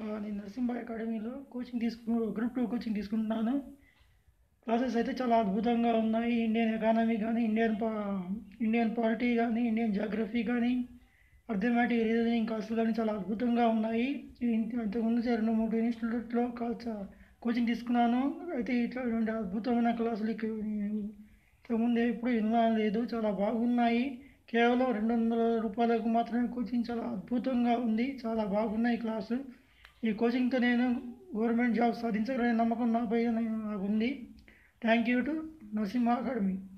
ఆ, నేను నరసింహ అకాడమీలో కోచింగ్ తీసుకు గ్రూప్ టూ కోచింగ్ తీసుకుంటున్నాను క్లాసెస్ అయితే చాలా అద్భుతంగా ఉన్నాయి ఇండియన్ ఎకానమీ కానీ ఇండియన్ పా ఇండియన్ పాలిటీ కానీ ఇండియన్ జాగ్రఫీ కానీ అర్థమెటిక్ రీజనింగ్ క్లాసులు కానీ చాలా అద్భుతంగా ఉన్నాయి ఇంత- అంతకుముందు చే- రెండు మూడు ఇన్స్టిట్యూట్లో కోచింగ్ తీసుకున్నాను అయితే ఇట్లా ఇటువంటి అద్భుతమైన క్లాసులు ఇక్కడ ఇంతకుముందు ఎప్పుడు వినడం లేదు చాలా బాగున్నాయి కేవలం రెండు వందల రూపాయలకు మాత్రమే కోచింగ్ చాలా అద్భుతంగా ఉంది చాలా బాగున్నాయి క్లాసు ఈ కోచింగ్తో నేను గవర్నమెంట్ జాబ్ సాధించగలనే నమ్మకం నాపై నాకు ఉంది thank you to Narasimha academy